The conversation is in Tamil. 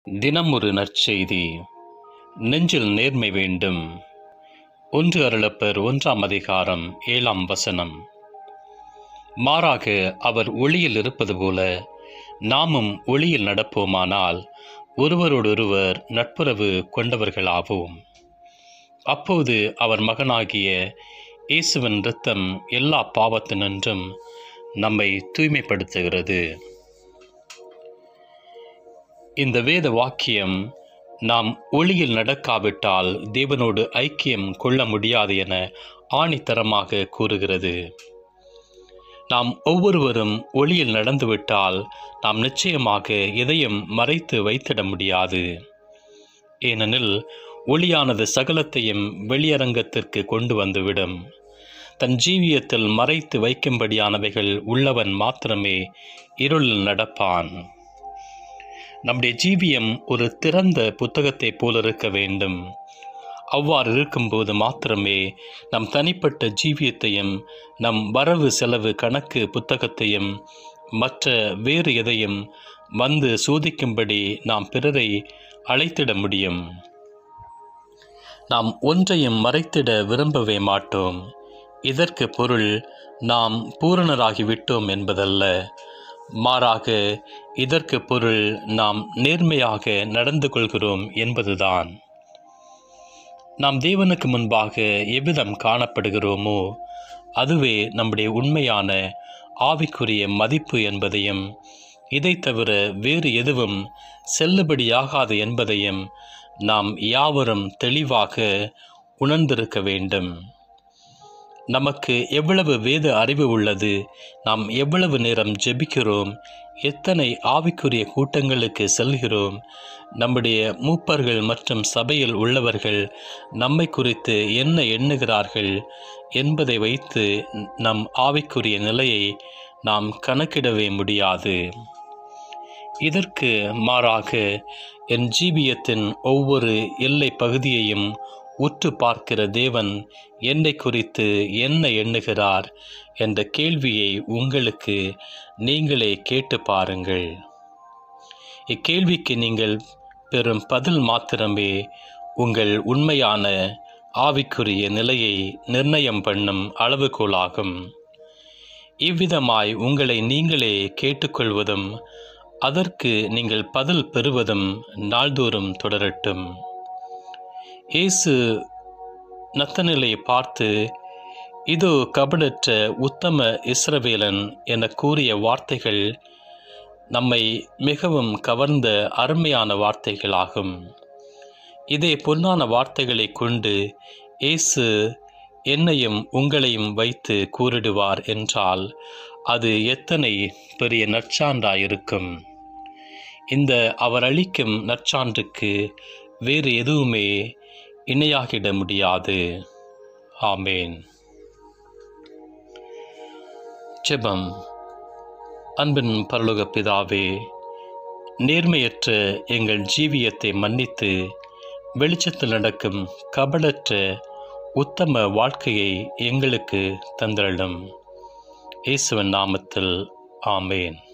தினம் ஒரு நற்செய்தி நெஞ்சில் நேர்மை வேண்டும் ஒன்று அருளப்பர் ஒன்றாம் அதிகாரம் ஏழாம் வசனம் மாறாக அவர் ஒளியில் இருப்பது போல நாமும் ஒளியில் நடப்போமானால் ஒருவரோடொருவர் நட்புறவு கொண்டவர்களாவோம் அப்போது அவர் மகனாகிய இயேசுவின் இரத்தம் எல்லா பாவத்தினின்றும் நம்மை தூய்மைப்படுத்துகிறது இந்த வேத வாக்கியம் நாம் ஒளியில் நடக்காவிட்டால் தேவனோடு ஐக்கியம் கொள்ள முடியாது என ஆணித்தரமாக கூறுகிறது நாம் ஒவ்வொருவரும் ஒளியில் நடந்துவிட்டால் நாம் நிச்சயமாக எதையும் மறைத்து வைத்திட முடியாது ஏனெனில் ஒளியானது சகலத்தையும் வெளியரங்கத்திற்கு கொண்டு வந்துவிடும் தன் ஜீவியத்தில் மறைத்து வைக்கும்படியானவைகள் உள்ளவன் மாத்திரமே இருளில் நடப்பான் நம்முடைய ஜீவியம் ஒரு திறந்த புத்தகத்தைப் போல இருக்க வேண்டும் அவ்வாறு இருக்கும்போது மாத்திரமே நம் தனிப்பட்ட ஜீவியத்தையும் நம் வரவு செலவு கணக்கு புத்தகத்தையும் மற்ற வேறு எதையும் வந்து சோதிக்கும்படி நாம் பிறரை அழைத்திட முடியும் நாம் ஒன்றையும் மறைத்திட விரும்பவே மாட்டோம் இதற்கு பொருள் நாம் பூரணராகிவிட்டோம் என்பதல்ல மாறாக இதற்கு பொருள் நாம் நேர்மையாக நடந்து கொள்கிறோம் என்பதுதான் நாம் தேவனுக்கு முன்பாக எவ்விதம் காணப்படுகிறோமோ அதுவே நம்முடைய உண்மையான ஆவிக்குரிய மதிப்பு என்பதையும் இதை தவிர வேறு எதுவும் செல்லுபடியாகாது என்பதையும் நாம் யாவரும் தெளிவாக உணர்ந்திருக்க வேண்டும் நமக்கு எவ்வளவு வேத அறிவு உள்ளது நாம் எவ்வளவு நேரம் ஜெபிக்கிறோம் எத்தனை ஆவிக்குரிய கூட்டங்களுக்கு செல்கிறோம் நம்முடைய மூப்பர்கள் மற்றும் சபையில் உள்ளவர்கள் நம்மை குறித்து என்ன எண்ணுகிறார்கள் என்பதை வைத்து நம் ஆவிக்குரிய நிலையை நாம் கணக்கிடவே முடியாது இதற்கு மாறாக என் ஜீவியத்தின் ஒவ்வொரு எல்லை பகுதியையும் உற்று பார்க்கிற தேவன் என்னை குறித்து என்ன எண்ணுகிறார் என்ற கேள்வியை உங்களுக்கு நீங்களே கேட்டு பாருங்கள் இக்கேள்விக்கு நீங்கள் பெறும் பதில் மாத்திரமே உங்கள் உண்மையான ஆவிக்குரிய நிலையை நிர்ணயம் பண்ணும் அளவுகோலாகும் இவ்விதமாய் உங்களை நீங்களே கேட்டுக்கொள்வதும் அதற்கு நீங்கள் பதில் பெறுவதும் நாள்தோறும் தொடரட்டும் இயேசு நத்தனிலை பார்த்து இதோ கபடற்ற உத்தம இஸ்ரவேலன் என கூறிய வார்த்தைகள் நம்மை மிகவும் கவர்ந்த அருமையான வார்த்தைகளாகும் இதே பொன்னான வார்த்தைகளை கொண்டு இயேசு என்னையும் உங்களையும் வைத்து கூறிடுவார் என்றால் அது எத்தனை பெரிய நற்சான்றாயிருக்கும் இந்த அவர் அளிக்கும் நற்சான்றுக்கு வேறு எதுவுமே இணையாகிட முடியாது ஆமேன் ஜெபம் அன்பின் பரலோக பிதாவே நேர்மையற்ற எங்கள் ஜீவியத்தை மன்னித்து வெளிச்சத்தில் நடக்கும் கபடற்ற உத்தம வாழ்க்கையை எங்களுக்கு தந்திரலும் இயேசுவின் நாமத்தில் ஆமேன்